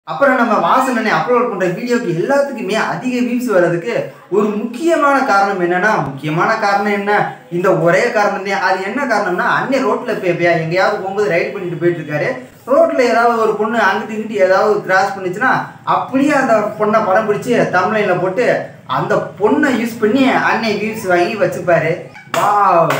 அப்புறம் நம்ம வாசனனை அப்லோட் பண்ற வீடியோக்கு எல்லாத்துக்குமே அதிக வியூஸ் வர்றதுக்கு ஒரு முக்கியமான காரணம் என்னன்னா முக்கியமான காரணம் என்ன இந்த ஒரே காரணம் தான் அது என்ன காரணம்னா அண்ணன் ரோட்ல போய் எங்கேயாவது போகும்போது ரைட் பண்ணிட்டு போயிட்டு இருக்காரு ரோட்ல ஏதாவது ஒரு பொண்ணு அங்கிட்டு இங்கிட்டு ஏதாவது கிராஸ் பண்ணுச்சுன்னா அப்படியே அந்த பொண்ணை படம் பிடிச்சி தமிழ்ல போட்டு அந்த பொண்ணை யூஸ் பண்ணி அண்ணன் வியூஸ் வாங்கி வச்சுப்பாரு wow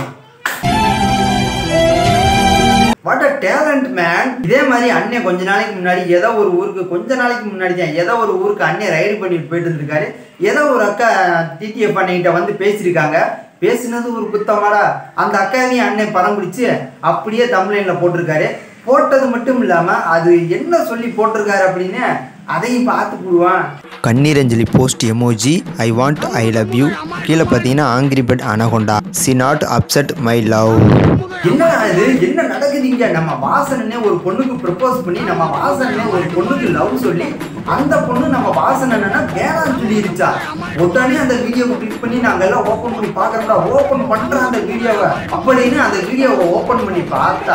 what a talent man இதே மாதிரி அண்ணன் கொஞ்ச நாளைக்கு முன்னாடி ஏதோ ஒரு ஊருக்கு கொஞ்ச நாளைக்கு முன்னாடி தான் ஏதோ ஒரு ஊருக்கு அண்ணன் ரைடு பண்ணிட்டு போயிட்டு இருந்திருக்காரு ஏதோ ஒரு அக்கா டிடிஎஃப் அண்ணன்கிட்ட வந்து பேசியிருக்காங்க பேசினது ஒரு குத்தமாடா அந்த அக்காவையும் அண்ணன் படம் பிடிச்சு அப்படியே தமிழ்ல போட்டிருக்காரு போட்டது மட்டும் இல்லாமல் அது என்ன சொல்லி போட்டிருக்காரு அப்படின்னு அதையும் பார்த்து போடுவான் கண்ணீரஞ்சலி post emoji I want I love you கீழே பார்த்தீங்கன்னா angry pet anaconda she not upset my love என்ன இது என்ன நடக்குதுங்க நம்ம வாசனனே ஒரு பொண்ணுக்கு ப்ரப்போஸ் பண்ணி நம்ம வாசனனே ஒரு பொண்ணுக்கு லவ் சொல்லி அந்த பொண்ணு நம்ம வாசனன்னா வேணாம்னு சொல்லிருச்சா உடனே அந்த வீடியோவை கிளிக் பண்ணி நாங்க எல்லாம் ஓபன் பண்ணி பாக்குறோம்டா ஓபன் பண்ற அந்த வீடியோவை அப்படின்னு அந்த வீடியோவை ஓபன் பண்ணி பார்த்தா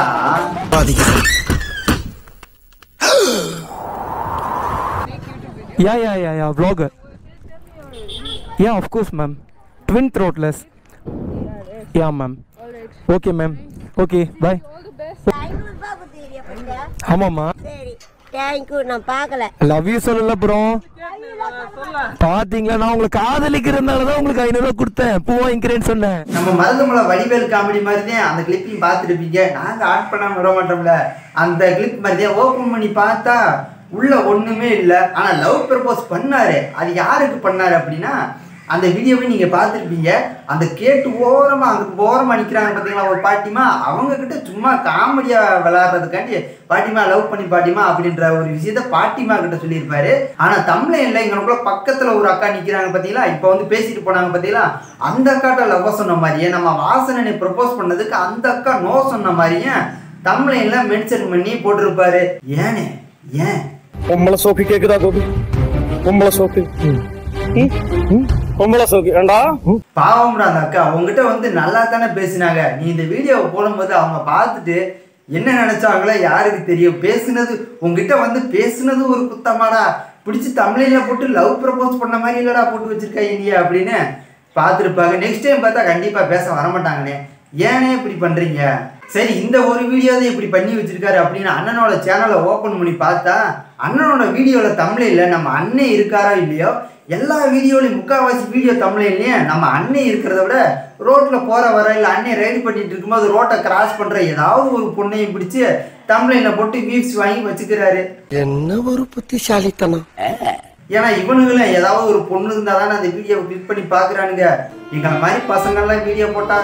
Yeah, yeah, yeah, yeah, vlogger. Yeah, of course, ma'am. Twin throatless. Yeah, ma'am. Okay, ma'am. Okay, bye. ஐநூறுபா கொடுத்துக்கிறியா பையா ஆமாம்மா சரி தேங்க்யூ நான் பார்க்கல லவ் யூ சொல்லல ப்ரோ பாத்தீங்களா நான் உங்களுக்கு காதலிக்கிறதுனால தான் உங்களுக்கு ஐநூறுரூவா கொடுத்தேன் பூ வாங்கிக்கிறேன்னு சொன்னேன் நம்ம மருதமலை வடிவேல் காமெடி மாதிரி தான் அந்த கிளிப்பையும் பார்த்துருப்பீங்க நாங்க ஆட் பண்ணாம விட மாட்டோம்ல அந்த கிளிப் மாதிரி தான் ஓப்பன் பண்ணி பார்த்தா உள்ள ஒண்ணுமே இல்லை ஆனா லவ் ப்ரப்போஸ் பண்ணாரு அது யாருக்கு பண்ணாரு அப்படின்னா அந்த வீடியோவை நீங்க பார்த்துருப்பீங்க அந்த கேட்டு ஓரமா அங்க ஓரமா நிக்கிறாங்க பார்த்தீங்களா ஒரு பாட்டிமா அவங்க கிட்ட சும்மா காமெடியா விளையாடுறதுக்காண்டி பாட்டிமா லவ் பண்ணி பாட்டிமா அப்படின்ற ஒரு விஷயத்த பாட்டிமா கிட்ட சொல்லியிருப்பாரு ஆனா தமிழ்ல இங்கனக்குள்ள பக்கத்துல ஒரு அக்கா நிக்கிறாங்க பாத்தீங்களா இப்போ வந்து பேசிட்டு போனாங்க பாத்தீங்களா அந்த அக்காட்ட லவ் சொன்ன மாதிரியே நம்ம வாசனனை ப்ரப்போஸ் பண்ணதுக்கு அந்த அக்கா நோ சொன்ன மாதிரியே தமிழ்ல மென்ஷன் பண்ணி போட்டிருப்பாரு ஏனே ஏன் பொம்பளை சோக்கு கேக்குதா கோபி பொம்பளை சோக்கு பொம்பளை சோக்கு ஏண்டா பாவம்டா அந்த அக்கா உங்ககிட்ட வந்து நல்லா தானே பேசினாங்க நீ இந்த வீடியோவை போடும்போது அவங்க பார்த்துட்டு என்ன நினைச்சாங்களோ யாருக்கு தெரியும் பேசுனது உங்ககிட்ட வந்து பேசுனது ஒரு குத்தமாடா பிடிச்சி தமிழில போட்டு லவ் ப்ரப்போஸ் பண்ண மாதிரி இல்லடா போட்டு வச்சிருக்கா இந்தியா அப்படின்னு பார்த்துருப்பாங்க நெக்ஸ்ட் டைம் பார்த்தா கண்டிப்பாக பேச வரமாட்டாங்கண்ணே ஏனே இப்படி பண்ணுறீங்க சரி இந்த ஒரு வீடியோ தான் இப்படி பண்ணி வச்சிருக்காரு அப்படின்னு அண்ணனோட சேனலை ஓப்பன் பண்ணி பார்த்தா அண்ணனோட வீடியோவில் தமிழில் நம்ம அண்ணன் இருக்காரோ இல்லையோ எல்லா வீடியோலையும் முக்கால்வாசி வீடியோ தமிழ்லையும் நம்ம அண்ணன் இருக்கிறத விட ரோட்டில் போகிற வர இல்லை அண்ணன் ரைடு பண்ணிட்டு இருக்கும்போது ரோட்டை கிராஸ் பண்ணுற ஏதாவது ஒரு பொண்ணையும் பிடிச்சி தமிழில் போட்டு வியூஸ் வாங்கி வச்சுக்கிறாரு என்ன ஒரு புத்திசாலித்தனம் ஏன்னா இவனுங்களும் ஏதாவது ஒரு பொண்ணு இருந்தால் தானே அந்த வீடியோவை கிளிக் பண்ணி பார்க்குறானுங்க எங்களை மாதிரி பசங்கள்லாம் வீடியோ போட்டா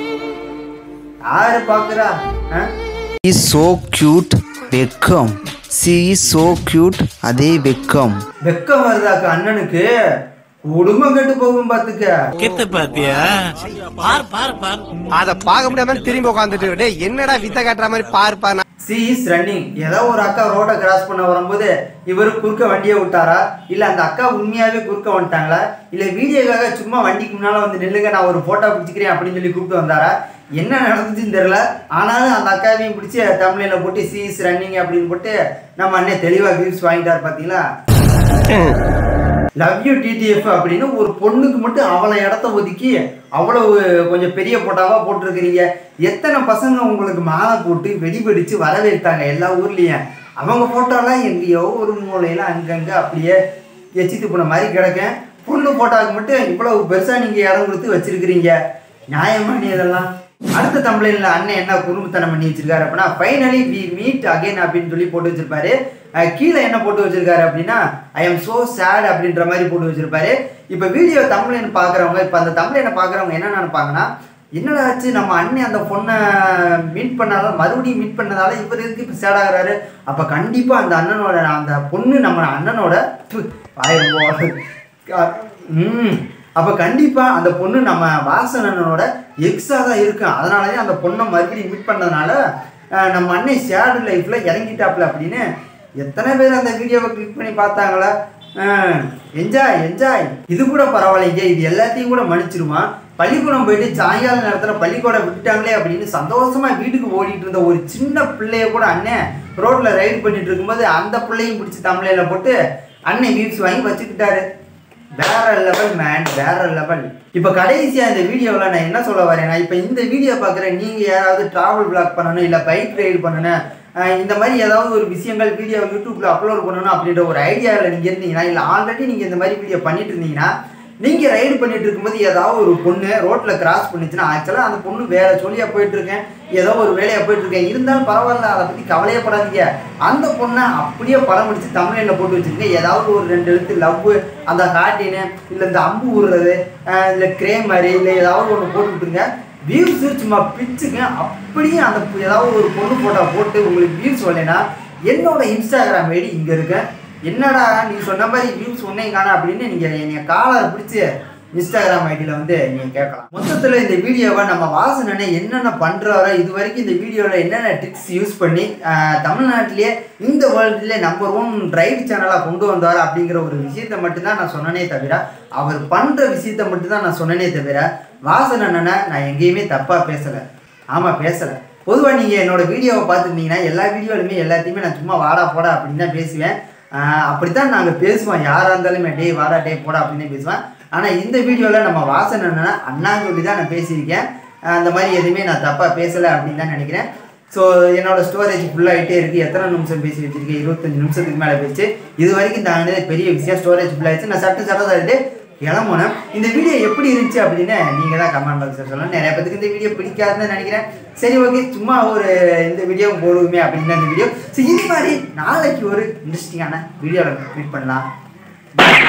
யாரு பார்க்குறா ஆ இஸ் சோ கியூட் வெக்கம் சி இஸ் சோ கியூட் அதே வெக்கம் வெக்கம் வருதாக்கா அண்ணனுக்கு குடும்பம் கெட்டு போகும் பார்த்துக்க அத பார்க்க முடியாம திரும்பி உட்காந்துட்டு டேய் என்னடா வித்த காட்டுற மாதிரி பாருப்பா நான் சி இஸ் ரன்னிங் ஏதோ ஒரு அக்கா ரோட்டை கிராஸ் பண்ண வரும்போது இவர் குறுக்க வண்டியை விட்டாரா இல்ல அந்த அக்கா உண்மையாவே குறுக்க வந்துட்டாங்களா இல்ல வீடியோக்காக சும்மா வண்டிக்கு முன்னால வந்து நில்லுங்க நான் ஒரு போட்டோ பிடிச்சிக்கிறேன் அப்படின்னு சொல்லி கூப்பிட்டு வந்தாரா என்ன நடந்துச்சுன்னு தெரியல ஆனாலும் அந்த அக்காவையும் பிடிச்சி தமிழில் போட்டு சி இஸ் ரன்னிங் அப்படின்னு போட்டு நம்ம அண்ணன் தெளிவா வியூஸ் வாங்கிட்டார் பாத்தீங்களா லவ் யூ டிடிஎஃப் அப்படின்னு ஒரு பொண்ணுக்கு மட்டும் அவளை இடத்த ஒதுக்கி அவ்வளவு கொஞ்சம் பெரிய போட்டாவா போட்டிருக்கிறீங்க எத்தனை பசங்க உங்களுக்கு மாலை போட்டு வெடி வெடிச்சு வரவேற்றாங்க எல்லா ஊர்லயும் அவங்க போட்டோலாம் எங்கேயோ ஒரு மூலையில அங்கங்க அப்படியே எச்சித்து போன மாதிரி கிடக்கேன் பொண்ணு போட்டாவுக்கு மட்டும் இவ்வளவு பெருசா நீங்க இடம் கொடுத்து வச்சிருக்கிறீங்க நியாயமா நீ இதெல்லாம் அடுத்த தமிழில் அண்ணன் என்ன குறும்புத்தனம் பண்ணி வச்சிருக்காரு அப்படின்னா ஃபைனலி வி மீட் அகைன் அப்படின்னு சொல்லி போட்டு வச்சிருப்பாரு அஹ் கீழே என்ன போட்டு வச்சிருக்காரு அப்படின்னா ஐ எம் சோ சேட் அப்படின்ற மாதிரி போட்டு வச்சிருப்பாரு இப்போ வீடியோ தமிழன் பார்க்குறவங்க இப்போ அந்த தமிழனை பார்க்குறவங்க என்ன நினைப்பாங்கன்னா என்னடா ஆச்சு நம்ம அண்ணன் அந்த பொண்ணை மீட் பண்ணால மறுபடியும் மீட் பண்ணதால இவர் எதுக்கு இப்போ சேட் ஆகுறாரு அப்போ கண்டிப்பாக அந்த அண்ணனோட அந்த பொண்ணு நம்ம அண்ணனோட ப்பு, வாய் ரொம்ப ம் அப்போ கண்டிப்பாக அந்த பொண்ணு நம்ம வாசனனோட எக்ஸாக தான் இருக்கும் அதனாலயே அந்த பொண்ணை மறுபடியும் மீட் பண்ணதுனால அஹ், நம்ம அண்ணன் ஷேர்டு லைஃப்பில் இறங்கிட்டாப்ல அப்படின்னு எத்தனை பேர் அந்த வீடியோவை கிளிக் பண்ணி பார்த்தாங்களா என்ஜாய் என்ஜாய் இது கூட பரவாயில்லைங்க இது எல்லாத்தையும் கூட மன்னிச்சிருவான் பள்ளிக்கூடம் போயிட்டு சாயங்கால நேரத்தில் பள்ளிக்கூடம் விட்டுட்டாங்களே அப்படின்னு சந்தோஷமா வீட்டுக்கு ஓடிட்டு இருந்த ஒரு சின்ன பிள்ளைய கூட அண்ணன் ரோட்ல ரைடு பண்ணிட்டு இருக்கும்போது அந்த பிள்ளையும் பிடிச்சி தமிழையில போட்டு அன்னை வியூஸ் வாங்கி வச்சுக்கிட்டாரு வேற லெவல் மேன் வேற லெவல் இப்போ கடைசியா இந்த வீடியோவில் நான் என்ன சொல்ல வரேன்னா இப்போ இந்த வீடியோ பார்க்குற நீங்க யாராவது டிராவல் பிளாக் பண்ணணும் இல்லை பைக் ரைடு பண்ணணும் அஹ் இந்த மாதிரி ஏதாவது ஒரு விஷயங்கள் வீடியோ யூடியூப்ல அப்லோட் பண்ணணும் அப்படின்ற ஒரு ஐடியாவில் நீங்க இருந்தீங்கன்னா இல்லை ஆல்ரெடி நீங்க இந்த மாதிரி வீடியோ பண்ணிட்டு இருந்தீங்கன்னா நீங்க ரைடு பண்ணிட்டு இருக்கும்போது ஏதாவது ஒரு பொண்ணு ரோட்ல கிராஸ் பண்ணுச்சுன்னா ஆக்சுவலாக அந்த பொண்ணு வேற சொல்லியா போயிட்டு இருக்கேன் ஏதோ ஒரு வேலையா போயிட்டு இருக்கேன் இருந்தாலும் பரவாயில்ல அதை பத்தி கவலையப்படாதீங்க அந்த பொண்ணை அப்படியே படம் பிடிச்சி தமிழ்ல போட்டு வச்சிருக்கீங்க ஏதாவது ஒரு ரெண்டு எழுத்து லவ் அந்த ஹார்டின்னு இல்லை இந்த அம்பு ஊறுறது அஹ் இல்லை கிரேம் மாதிரி இல்லை ஏதாவது ஒன்று போட்டு விட்டுருங்க வியூஸ் சும்மா பிச்சுங்க அப்படியே அந்த பு- ஏதாவது ஒரு பொண்ணு போட்டோ போட்டு உங்களுக்கு வியூஸ் வரலைன்னா என்னோட இன்ஸ்டாகிராம் ஐடி இங்கே இருக்கு என்னடா நீ சொன்ன மாதிரி வியூஸ் ஒன்றையும் காணா அப்படின்னு நீங்கள் என்னை காலரை பிடிச்சி இன்ஸ்டாகிராம் ஐடியில் வந்து நீங்கள் கேட்கலாம் மொத்தத்தில் இந்த வீடியோவை நம்ம வாசனனை என்னென்ன பண்ணுறாரோ இது வரைக்கும் இந்த வீடியோவில் என்னென்ன டிப்ஸ் யூஸ் பண்ணி ஆஹ், தமிழ்நாட்டிலேயே இந்த வேர்ல்டுலேயே நம்பர் ஒன் ரைடு சேனலாக கொண்டு வந்தார் அப்படிங்கிற ஒரு விஷயத்தை மட்டும்தான் நான் சொன்னனே தவிர அவர் பண்ணுற விஷயத்தை மட்டும்தான் நான் சொன்னனே தவிர வாசன் அண்ணனை நான் எங்கேயுமே தப்பாக பேசலை ஆமாம் பேசலை பொதுவாக நீங்கள் என்னோட வீடியோவை பார்த்துருந்தீங்கன்னா எல்லா வீடியோலையுமே எல்லாத்தையுமே நான் சும்மா வாடா போடா அப்படின்னு தான் பேசுவேன் ஆஹ் அப்படித்தான் நாங்கள் பேசுவோம் யாராக இருந்தாலுமே டேய் வாடா டே போடா அப்படின்னு பேசுவேன் ஆனால் இந்த வீடியோவில் நம்ம வாசன் அண்ணனை அண்ணா சொல்லி தான் நான் பேசியிருக்கேன் ஆஹ் அந்த மாதிரி எதுவுமே நான் தப்பாக பேசலை அப்படின்னு தான் நினைக்கிறேன் ஸோ என்னோட ஸ்டோரேஜ் ஃபுல்லாகிட்டே இருக்குது எத்தனை நிமிஷம் பேசி வச்சிருக்கேன் இருபத்தஞ்சு நிமிஷத்துக்கு மேலே பேசி இது வரைக்கும் தாங்கினதே பெரிய விஷயம் ஸ்டோரேஜ் ஃபுல்லாகிடுச்சு நான் சட்டு சட்டதாட்டு கிளம்புனேன் இந்த வீடியோ எப்படி இருந்துச்சு அப்படின்னு நீங்கள் தான் கமெண்ட் பாக்ஸில் சொல்லணும் நிறைய பேத்துக்கு இந்த வீடியோ பிடிக்காதுன்னு நினைக்கிறேன் சரி ஓகே சும்மா ஒரு இந்த வீடியோ போடுவோமே அப்படின்னு தான் இந்த வீடியோ ஸோ இது மாதிரி நாளைக்கு ஒரு இன்ட்ரெஸ்டிங்கான வீடியோவில் மீட் பண்ணலாம்